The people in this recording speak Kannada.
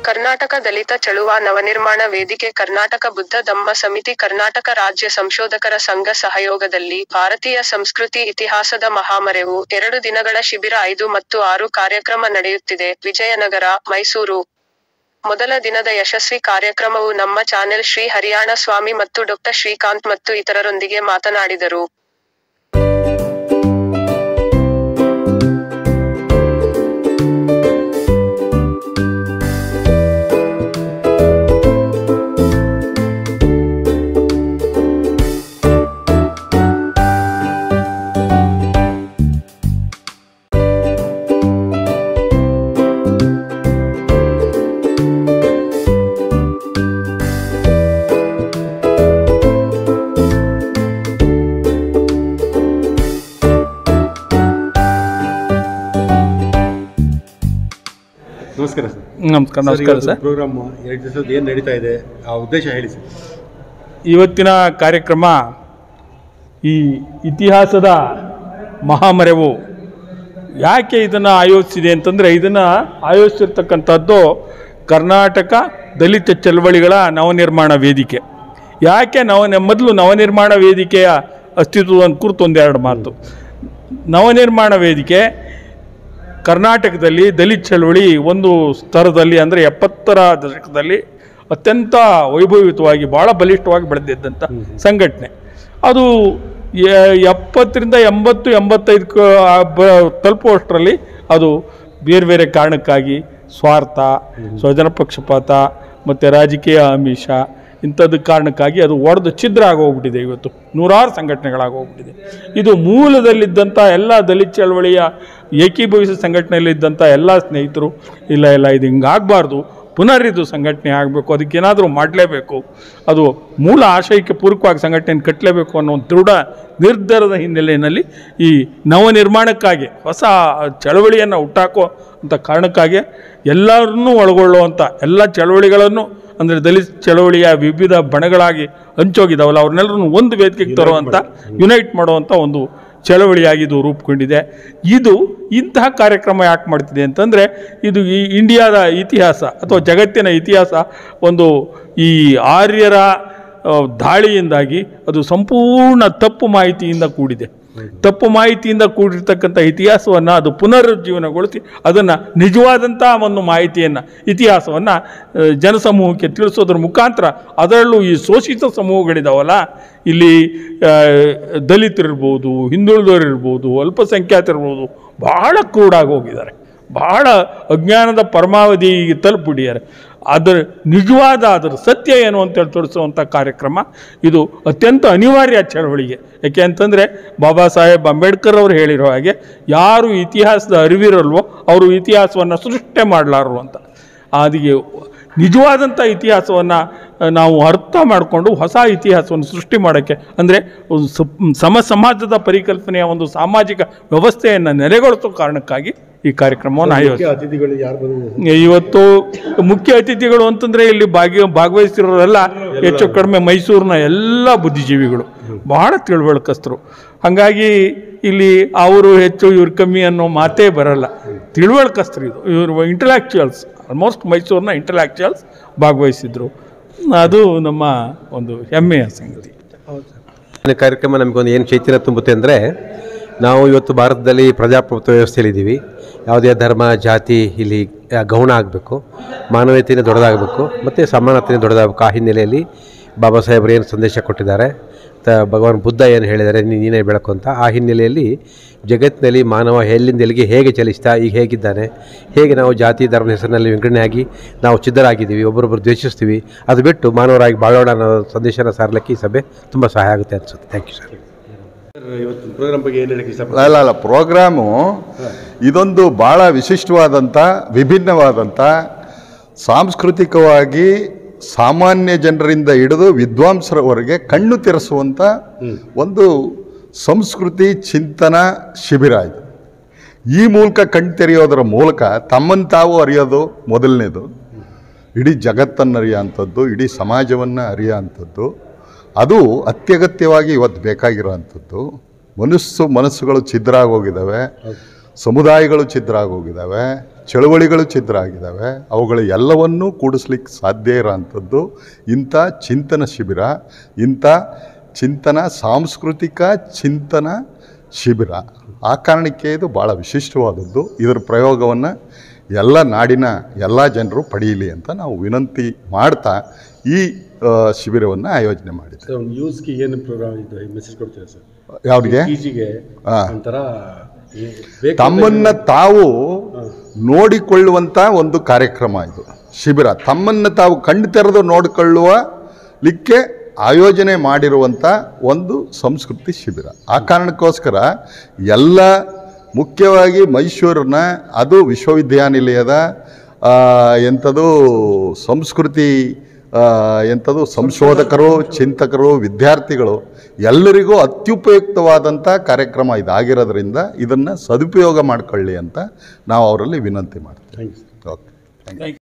ಕರ್ನಾಟಕ ದಲಿತ ಚಳುವ ನವನಿರ್ಮಾಣ ವೇದಿಕೆ ಕರ್ನಾಟಕ ಬುದ್ಧ ಧಮ್ಮ ಸಮಿತಿ ಕರ್ನಾಟಕ ರಾಜ್ಯ ಸಂಶೋಧಕರ ಸಂಘ ಸಹಯೋಗದಲ್ಲಿ ಭಾರತೀಯ ಸಂಸ್ಕೃತಿ ಇತಿಹಾಸದ ಮಹಾಮರೆವು ಎರಡು ದಿನಗಳ ಶಿಬಿರ ಐದು ಮತ್ತು ಆರು ಕಾರ್ಯಕ್ರಮ ನಡೆಯುತ್ತಿದೆ ವಿಜಯನಗರ ಮೈಸೂರು ಮೊದಲ ದಿನದ ಯಶಸ್ವಿ ಕಾರ್ಯಕ್ರಮವು ನಮ್ಮ ಚಾನೆಲ್ ಶ್ರೀ ಹರಿಯಾಣ ಸ್ವಾಮಿ ಮತ್ತು ಡಾಕ್ಟರ್ ಶ್ರೀಕಾಂತ್ ಮತ್ತು ಇತರರೊಂದಿಗೆ ಮಾತನಾಡಿದರು ನಮಸ್ಕಾರ ಸರ್ ನಮಸ್ಕಾರ ನಮಸ್ಕಾರ ಸರ್ ಪ್ರೋಗ್ರಾಮ್ ಎರಡು ದಿವಸದ ಏನು ನಡೀತಾ ಇದೆ ಆ ಉದ್ದೇಶ ಹೇಳಿ ಸರ್ ಇವತ್ತಿನ ಕಾರ್ಯಕ್ರಮ ಈ ಇತಿಹಾಸದ ಮಹಾಮರೆವು ಯಾಕೆ ಇದನ್ನು ಆಯೋಜಿಸಿದೆ ಅಂತಂದರೆ ಇದನ್ನು ಆಯೋಜಿಸಿರ್ತಕ್ಕಂಥದ್ದು ಕರ್ನಾಟಕ ದಲಿತ ಚಳವಳಿಗಳ ನವನಿರ್ಮಾಣ ವೇದಿಕೆ ಯಾಕೆ ನವ ಮೊದಲು ನವನಿರ್ಮಾಣ ವೇದಿಕೆಯ ಅಸ್ತಿತ್ವವನ್ನು ಕುರಿತು ಒಂದೆರಡು ಮಾತು ನವನಿರ್ಮಾಣ ವೇದಿಕೆ ಕರ್ನಾಟಕದಲ್ಲಿ ದಲಿತ ಚಳವಳಿ ಒಂದು ಸ್ತರದಲ್ಲಿ ಅಂದರೆ ಎಪ್ಪತ್ತರ ದಶಕದಲ್ಲಿ ಅತ್ಯಂತ ವೈಭವಯುತವಾಗಿ ಭಾಳ ಬಲಿಷ್ಠವಾಗಿ ಬೆಳೆದಿದ್ದಂಥ ಸಂಘಟನೆ ಅದು ಎ- ಎಪ್ಪತ್ತರಿಂದ ಎಂಬತ್ತು ಎಂಬತ್ತೈದು ಕ- ಆ ಬ- ತಲುಪುವಷ್ಟರಲ್ಲಿ ಅದು ಬೇರೆ ಬೇರೆ ಕಾರಣಕ್ಕಾಗಿ ಸ್ವಾರ್ಥ ಸ್ವಜನ ಪಕ್ಷಪಾತ ಮತ್ತು ರಾಜಕೀಯ ಆಮಿಷ ಇಂಥದ್ದು ಕಾರಣಕ್ಕಾಗಿ ಅದು ಒಡೆದು ಛಿದ್ರ ಆಗೋಗ್ಬಿಟ್ಟಿದೆ ಇವತ್ತು ನೂರಾರು ಸಂಘಟನೆಗಳಾಗೋಗ್ಬಿಟ್ಟಿದೆ ಇದು ಮೂಲದಲ್ಲಿದ್ದಂಥ ಎಲ್ಲ ದಲಿತ ಚಳವಳಿಯ ಏಕೀಭವಿಸಿದ ಸಂಘಟನೆಯಲ್ಲಿದ್ದಂಥ ಎಲ್ಲ ಸ್ನೇಹಿತರು ಇಲ್ಲ ಇಲ್ಲ ಇದು ಹಿಂಗಾಗಬಾರ್ದು ಪುನರ್ ಇದು ಸಂಘಟನೆ ಆಗಬೇಕು ಅದಕ್ಕೇನಾದರೂ ಮಾಡಲೇಬೇಕು ಅದು ಮೂಲ ಆಶಯಕ್ಕೆ ಪೂರಕವಾಗಿ ಸಂಘಟನೆ ಕಟ್ಟಲೇಬೇಕು ಅನ್ನೋ ಒಂದು ದೃಢ ನಿರ್ಧಾರದ ಹಿನ್ನೆಲೆಯಲ್ಲಿ ಈ ನವನಿರ್ಮಾಣಕ್ಕಾಗಿ ಹೊಸ ಚಳವಳಿಯನ್ನು ಹುಟ್ಟಾಕೋ ಅಂತ ಕಾರಣಕ್ಕಾಗಿ ಎಲ್ಲರನ್ನೂ ಒಳಗೊಳ್ಳುವಂಥ ಎಲ್ಲ ಚಳವಳಿಗಳನ್ನು ಅಂದರೆ ದಲಿತ ಚಳವಳಿಯ ವಿವಿಧ ಬಣಗಳಾಗಿ ಹಂಚೋಗಿದ್ದಾವಲ್ಲ ಅವ್ರನ್ನೆಲ್ಲರನ್ನು ಒಂದು ವೇದಿಕೆಗೆ ತರುವಂಥ ಯುನೈಟ್ ಮಾಡುವಂಥ ಒಂದು ಚಳವಳಿಯಾಗಿ ಇದು ರೂಪುಗೊಂಡಿದೆ ಇದು ಇಂತಹ ಕಾರ್ಯಕ್ರಮ ಯಾಕೆ ಮಾಡ್ತಿದೆ ಅಂತಂದರೆ ಇದು ಈ ಇಂಡಿಯಾದ ಇತಿಹಾಸ ಅಥವಾ ಜಗತ್ತಿನ ಇತಿಹಾಸ ಒಂದು ಈ ಆರ್ಯರ ಆ, ದಾಳಿಯಿಂದಾಗಿ ಅದು ಸಂಪೂರ್ಣ ತಪ್ಪು ಮಾಹಿತಿಯಿಂದ ಕೂಡಿದೆ ತಪ್ಪು ಮಾಹಿತಿಯಿಂದ ಕೂಡಿರ್ತಕ್ಕಂಥ ಇತಿಹಾಸವನ್ನು ಅದು ಪುನರುಜ್ಜೀವನಗೊಳಿಸಿ ಅದನ್ನು ನಿಜವಾದಂಥ ಒಂದು ಮಾಹಿತಿಯನ್ನು ಇತಿಹಾಸವನ್ನು ಜನಸಮೂಹಕ್ಕೆ ತಿಳಿಸೋದ್ರ ಮುಖಾಂತರ ಅದರಲ್ಲೂ ಈ ಶೋಷಿತ ಸಮೂಹಗಳಿದಾವಲ್ಲ ಇಲ್ಲಿ ಆ, ದಲಿತರಿರ್ಬೋದು ಹಿಂದುಳಿದವರಿರ್ಬೋದು ಅಲ್ಪಸಂಖ್ಯಾತರಿರ್ಬೋದು ಬಹಳ ಕ್ರೂಡಾಗಿ ಹೋಗಿದ್ದಾರೆ ಬಹಳ ಅಜ್ಞಾನದ ಪರಮಾವಧಿಗೆ ತಲುಪಿಬಿಟ್ಟಿದ್ದಾರೆ ಅದರ ನಿಜವಾದ ಅದರ ಸತ್ಯ ಏನು ಅಂತೇಳಿ ತೋರಿಸುವಂಥ ಕಾರ್ಯಕ್ರಮ ಇದು ಅತ್ಯಂತ ಅನಿವಾರ್ಯ ಚಳವಳಿಗೆ ಯಾಕೆ ಅಂತಂದರೆ ಬಾಬಾ ಸಾಹೇಬ್ ಅಂಬೇಡ್ಕರ್ ಅವರು ಹೇಳಿರೋ ಹಾಗೆ ಯಾರು ಇತಿಹಾಸದ ಅರಿವಿರಲ್ವೋ ಅವರು ಇತಿಹಾಸವನ್ನು ಸೃಷ್ಟಿ ಮಾಡಲಾರರು ಅಂತ ಅದಕ್ಕೆ ನಿಜವಾದಂಥ ಇತಿಹಾಸವನ್ನು ನಾವು ಅರ್ಥ ಮಾಡಿಕೊಂಡು ಹೊಸ ಇತಿಹಾಸವನ್ನು ಸೃಷ್ಟಿ ಮಾಡೋಕ್ಕೆ ಅಂದರೆ ಒಂದು ಸ- ಸಮ ಸಮಾಜದ ಪರಿಕಲ್ಪನೆಯ ಒಂದು ಸಾಮಾಜಿಕ ವ್ಯವಸ್ಥೆಯನ್ನು ನೆಲೆಗೊಳಿಸೋ ಕಾರಣಕ್ಕಾಗಿ ಈ ಕಾರ್ಯಕ್ರಮವನ್ನು ಆಯೋಜಿಸಿ ಮುಖ್ಯ ಅತಿಥಿಗಳು ಯಾರು ಬಂದಿದ್ದಾರೆ ಇವತ್ತು ಮುಖ್ಯ ಅತಿಥಿಗಳು ಅಂತಂದರೆ ಇಲ್ಲಿ ಭಾಗಿ ಭಾಗವಹಿಸಿರೋರೆಲ್ಲ ಹೆಚ್ಚು ಕಡಿಮೆ ಮೈಸೂರಿನ ಎಲ್ಲ ಬುದ್ಧಿಜೀವಿಗಳು ಬಹಳ ತಿಳುವಳಿಕಸ್ತರು ಹಾಗಾಗಿ ಇಲ್ಲಿ ಅವರು ಹೆಚ್ಚು ಇವ್ರು ಕಮ್ಮಿ ಅನ್ನೋ ಮಾತೇ ಬರಲ್ಲ ತಿಳುವಳಿಕಸ್ತರು ಇದು ಇವರು ಇಂಟಲೆಕ್ಚುಯಲ್ಸ್ ಆಲ್ಮೋಸ್ಟ್ ಮೈಸೂರಿನ ಇಂಟಲೆಕ್ಚುಯಲ್ಸ್ ಭಾಗವಹಿಸಿದ್ರು ಅದು ನಮ್ಮ ಒಂದು ಹೆಮ್ಮೆಯ ಸಂಗತಿ ಈ ಕಾರ್ಯಕ್ರಮ ನಮಗೊಂದು ಏನು ಚೈತನ್ಯ ತುಂಬುತ್ತೆ ಅಂದರೆ ನಾವು ಇವತ್ತು ಭಾರತದಲ್ಲಿ ಪ್ರಜಾಪ್ರಭುತ್ವ ವ್ಯವಸ್ಥೆಯಲ್ಲಿದ್ದೀವಿ ಯಾವುದೇ ಧರ್ಮ ಜಾತಿ ಇಲ್ಲಿ ಆ, ಗೌಣ ಆಗಬೇಕು ಮಾನವೀಯತೆಯನ್ನು ದೊಡ್ಡದಾಗಬೇಕು ಮತ್ತು ಸಮಾನತೆಯನ್ನು ದೊಡ್ಡದಾಗಬೇಕು ಆ ಹಿನ್ನೆಲೆಯಲ್ಲಿ ಬಾಬಾ ಸಾಹೇಬರು ಏನು ಸಂದೇಶ ಕೊಟ್ಟಿದ್ದಾರೆ ತ ಭಗವಾನ್ ಬುದ್ಧ ಏನು ಹೇಳಿದ್ದಾರೆ ನೀ- ನೀನೇ ಬೆಳಕು ಅಂತ ಆ ಹಿನ್ನೆಲೆಯಲ್ಲಿ ಜಗತ್ತಿನಲ್ಲಿ ಮಾನವ ಎಲ್ಲಿಂದ ಎಲ್ಲಿಗೆ ಹೇಗೆ ಚಲಿಸ್ತಾ ಈಗ ಹೇಗಿದ್ದಾನೆ ಹೇಗೆ ನಾವು ಜಾತಿ ಧರ್ಮದ ಹೆಸರಿನಲ್ಲಿ ವಿಂಗಡಣೆಯಾಗಿ ನಾವು ಚಿದ್ದರಾಗಿದ್ದೀವಿ ಒಬ್ಬರೊಬ್ಬರು ದ್ವೇಷಿಸ್ತೀವಿ ಅದು ಬಿಟ್ಟು ಮಾನವರಾಗಿ ಬಾಳೋಣ ಅನ್ನೋ ಸಂದೇಶನ ಸಾರಲಿಕ್ಕೆ ಈ ಸಭೆ ತುಂಬ ಸಹಾಯ ಆಗುತ್ತೆ ಅನಿಸುತ್ತೆ ಥ್ಯಾಂಕ್ ಯು ಸರ್ ಇವತ್ತು ಪ್ರೋಗ್ರಾಮ್ ಬಗ್ಗೆ ಏನು ಹೇಳಕ್ಕೆ ಇಷ್ಟಪಡ್ತೀನಿ ಅಲ್ಲ ಅಲ್ಲ ಪ್ರೋಗ್ರಾಮು ಇದೊಂದು ಭಾಳ ವಿಶಿಷ್ಟವಾದಂಥ ವಿಭಿನ್ನವಾದಂಥ ಸಾಂಸ್ಕೃತಿಕವಾಗಿ ಸಾಮಾನ್ಯ ಜನರಿಂದ ಹಿಡಿದು ವಿದ್ವಾಂಸರವರೆಗೆ ಕಣ್ಣು ತೆರೆಸುವಂಥ ಒಂದು ಸಂಸ್ಕೃತಿ ಚಿಂತನ ಶಿಬಿರ ಇದು ಈ ಮೂಲಕ ಕಣ್ಣು ತೆರೆಯೋದರ ಮೂಲಕ ತಮ್ಮನ್ನು ತಾವು ಅರಿಯೋದು ಮೊದಲನೇದು ಇಡೀ ಜಗತ್ತನ್ನು ಅರಿಯೋಂಥದ್ದು ಇಡೀ ಸಮಾಜವನ್ನು ಅರಿಯೋಂಥದ್ದು ಅದು ಅತ್ಯಗತ್ಯವಾಗಿ ಇವತ್ತು ಬೇಕಾಗಿರೋವಂಥದ್ದು ಮನಸ್ಸು ಮನಸ್ಸುಗಳು ಛಿದ್ರ ಆಗೋಗಿದ್ದಾವೆ ಸಮುದಾಯಗಳು ಛಿದ್ರ ಆಗೋಗಿದ್ದಾವೆ ಚಳವಳಿಗಳು ಛಿದ್ರ ಆಗಿದ್ದಾವೆ ಅವುಗಳು ಎಲ್ಲವನ್ನೂ ಕೂಡಿಸ್ಲಿಕ್ಕೆ ಸಾಧ್ಯ ಇರೋಂಥದ್ದು ಇಂಥ ಚಿಂತನ ಶಿಬಿರ ಇಂಥ ಚಿಂತನ ಸಾಂಸ್ಕೃತಿಕ ಚಿಂತನ ಶಿಬಿರ ಆ ಕಾರಣಕ್ಕೆ ಇದು ಭಾಳ ವಿಶಿಷ್ಟವಾದದ್ದು ಇದರ ಪ್ರಯೋಗವನ್ನು ಎಲ್ಲ ನಾಡಿನ ಎಲ್ಲ ಜನರು ಪಡೆಯಲಿ ಅಂತ ನಾವು ವಿನಂತಿ ಮಾಡ್ತಾ ಈ ಶಿಬಿರವನ್ನು ಆಯೋಜನೆ ಮಾಡಿದ್ದೇವೆ ಸರ್ ಒಂದು ಯೂಸ್ಗೆ ಏನು ಪ್ರೋಗ್ರಾಮ್ ಇದು ಮೆಸೇಜ್ ಕೊಡ್ತೀರಾ ಸರ್ ಯಾವ್ರಿಗೆ ಈಜಿಗೆ ಹಾ. ಒಂಥರ ಈ- ಬೇಕು ತಮ್ಮನ್ನ ತಾವು ನೋಡಿಕೊಳ್ಳುವಂಥ ಒಂದು ಕಾರ್ಯಕ್ರಮ ಇದು ಶಿಬಿರ ತಮ್ಮನ್ನ ತಾವು ಕಣ್ಣು ತೆರೆದು ನೋಡಿಕೊಳ್ಳುವಲಿಕ್ಕೆ ಆಯೋಜನೆ ಮಾಡಿರುವಂಥ ಒಂದು ಸಂಸ್ಕೃತಿ ಶಿಬಿರ ಆ ಕಾರಣಕ್ಕೋಸ್ಕರ ಎಲ್ಲ ಮುಖ್ಯವಾಗಿ ಮೈಸೂರಿನ ಅದು ವಿಶ್ವವಿದ್ಯಾನಿಲಯದ ಆ, ಎಂಥದು ಸಂಸ್ಕೃತಿ ಆ, ಎಂಥದು ಸಂಶೋಧಕರು ಚಿಂತಕರು ವಿದ್ಯಾರ್ಥಿಗಳು ಎಲ್ಲರಿಗೂ ಅತ್ಯುಪಯುಕ್ತವಾದಂಥ ಕಾರ್ಯಕ್ರಮ ಇದಾಗಿರೋದ್ರಿಂದ ಇದನ್ನು ಸದುಪಯೋಗ ಮಾಡಿಕೊಳ್ಳಿ ಅಂತ ನಾವು ಅವರಲ್ಲಿ ವಿನಂತಿ ಮಾಡ್ತೀವಿ ಥ್ಯಾಂಕ್ ಯು ಓಕೆ